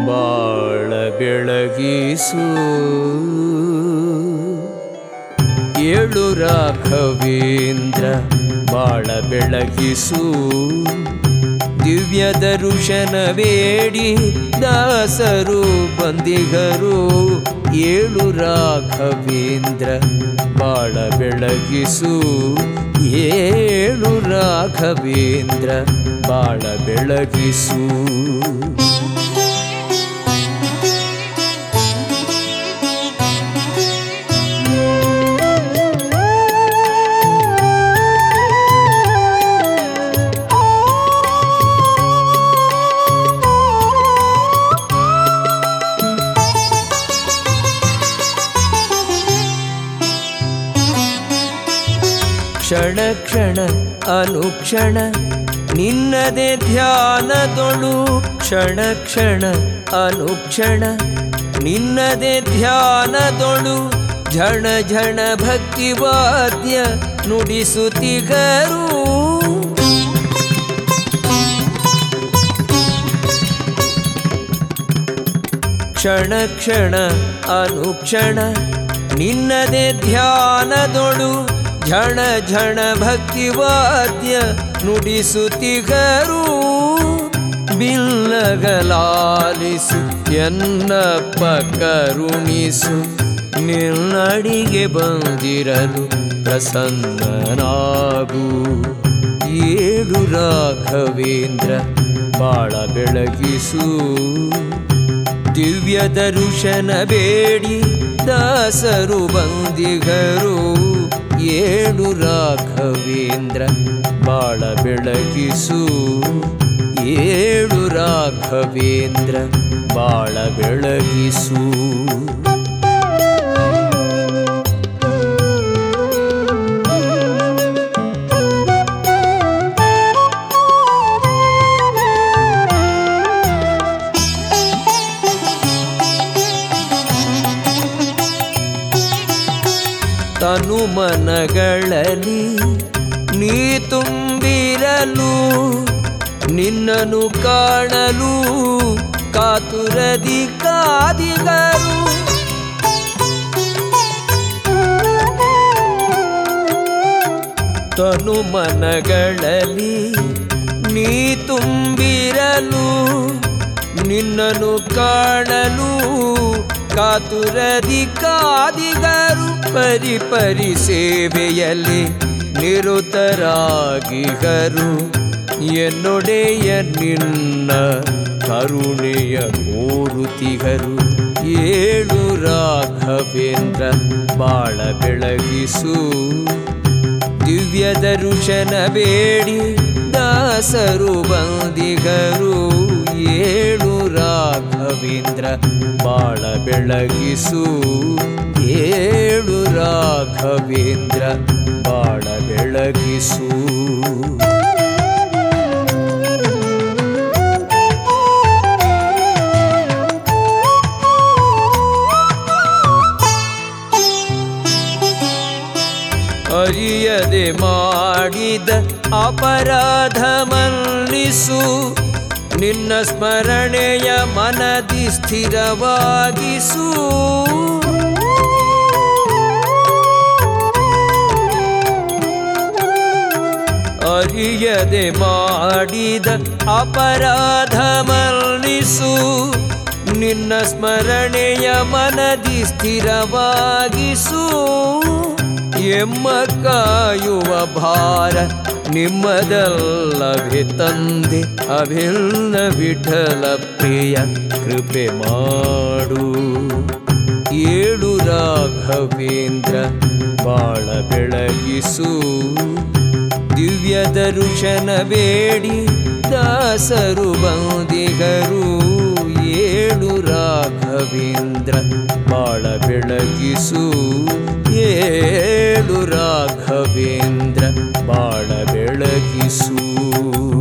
ಬಾಳ ಬೆಳಗಿಸು ಏಳು ರಾಘವೇಂದ್ರ ಬಾಳ ಬೆಳಗಿಸು ದಿವ್ಯ ದರುಶನ ಬೇಡಿ ದಾಸರು ಬಂದಿಗರು ಏಳು ರಾಘವೇಂದ್ರ ಬಾಳ ಬೆಳಗಿಸು ಏಳು ರಾಘವೇಂದ್ರ ಬಾಳ ಬೆಳಗಿಸು ಕ್ಷಣ ಕ್ಷಣ ಅನುಕ್ಷಣ ನಿನ್ನದೇ ಧ್ಯಾನದೊಳು ಕ್ಷಣ ಕ್ಷಣ ಅನುಕ್ಷಣ ನಿನ್ನದೇ ಧ್ಯಾನದೊಳು ಝಣ ಝಣ ಭಕ್ತಿ ವಾದ್ಯ ನುಡಿಸುತ್ತಿಗರು ಕ್ಷಣ ಕ್ಷಣ ಅನುಕ್ಷಣ ನಿನ್ನದೇ ಧ್ಯಾನದೊಳು ಝಣ ಝಣ ಭಕ್ತಿ ವಾದ್ಯ ನುಡಿಸುತ್ತಿಗರು ಬಿಲ್ಲಗಲಾಲಿಸು ಎನ್ನಪ್ಪ ಕರುಣಿಸು ನಿನ್ನಡಿಗೆ ಬಂದಿರಲು ಪ್ರಸನ್ನನಾಗು ಏಳು ರಾಘವೇಂದ್ರ ಬಾಳ ಬೆಳಗಿಸು ದಿವ್ಯ ದರುಶನ ಬೇಡಿ ದಾಸರು ಬಂದಿಗರು ಏಳು ರಾಘವೇಂದ್ರ ಬಾಳ ಬೆಳಗಿಸು ಏಳು ರಾಘವೇಂದ್ರ ಬಾಳ ಬೆಳಗಿಸು ತನು ಮನಗಳಲ್ಲಿ ನೀ ತುಂಬಿರಲು ನಿನ್ನನು ಕಾಣಲು ಕಾತುರದಿ ಕಾದಿಗರು ತನು ಮನಗಳಲ್ಲಿ ನೀ ತುಂಬಿರಲು ನಿನ್ನನು ಕಾಣಲು ಕಾತುರದಿ ಕಾದಿಗರು ಪರಿ ಪರಿ ಸೇವೆಯಲ್ಲಿ ನಿರುತರಾಗಿಗರು ಎನ್ನೊಡೆಯ ನಿನ್ನ ಕರುಣೆಯ ಕೋರುತಿಗರು ಏಳು ರಾಘವೇಂದ್ರ ಬಾಳ ಬೆಳಗಿಸು ದಿವ್ಯ ದರುಶನ ಬೇಡಿ ದಾಸರು ಬಂದಿಗರು ಏಳು ರಾಘವೇಂದ್ರ ಬಾಳ ಬೆಳಗಿಸು ಏಳು ರಾಘವೇಂದ್ರ ಬಾಳ ಬೆಳಗಿಸು ಅರಿಯದೆ ಮಾಡಿದ ಅಪರಾಧ ಮನ್ನಿಸು ನಿನ್ನ ಸ್ಮರಣೆಯ ಮನದಿ ಸ್ಥಿರವಾಗಿಸು ಅರಿಯದೆ ಮಾಡಿದ ಅಪರಾಧ ಮನ್ನಿಸು ನಿನ್ನ ಸ್ಮರಣೆಯ ಮನದಿ ಸ್ಥಿರವಾಗಿಸು ಎಮ್ಮ ಕಾಯುವ ಭಾರ ನಿಮ್ಮದಲ್ಲವೇ ತಂದೆ ಅಭಿಲ್ಲ ವಿಠಲ ಪ್ರಿಯ ಕೃಪೆ ಮಾಡು ಏಳು ರಾಘವೇಂದ್ರ ಬಾಳ ಬೆಳಗಿಸು ದಿವ್ಯ ದರುಶನ ಬೇಡಿ ದಾಸರು ಬಂದಿಗರು ಏಳು ರಾಘವೇಂದ್ರ ಬಾಳ ಬೆಳಗಿಸು ಏಳು ರಾಘವೇಂದ್ರ ಬಾಳ ಬೆಳಗಿಸು